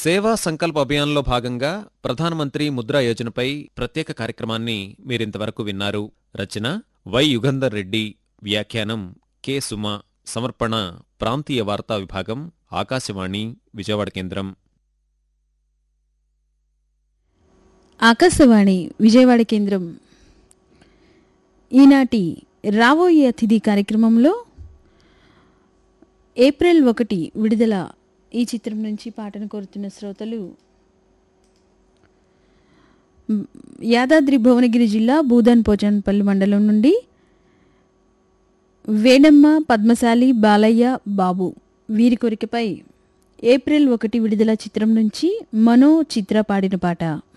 సేవా సంకల్ప అభియాన్లో భాగంగా ప్రధానమంత్రి ముద్రా యోజనపై ప్రత్యేక కార్యక్రమాన్ని మీరింతవరకు విన్నారు రచన వై యుగంధర్ రెడ్డి వ్యాఖ్యానం కె సుమ సమర్పణ ప్రాంతీయ వార్తా విభాగం ఆకాశవాణి విజయవాడ కేంద్రం ఆకాశవాణి విజయవాడ కేంద్రం ఈనాటి రాబోయే అతిథి కార్యక్రమంలో ఏప్రిల్ ఒకటి విడుదల ఈ చిత్రం నుంచి పాటను కోరుతున్న శ్రోతలు మ్, యాదాద్రి భువనగిరి జిల్లా భూదాన్ పోచన్పల్లి మండలం నుండి వేణమ్మ పద్మశాలి బాలయ్య బాబు వీరి కోరికపై ఏప్రిల్ ఒకటి విడుదల చిత్రం నుంచి మనో చిత్ర పాడిన పాట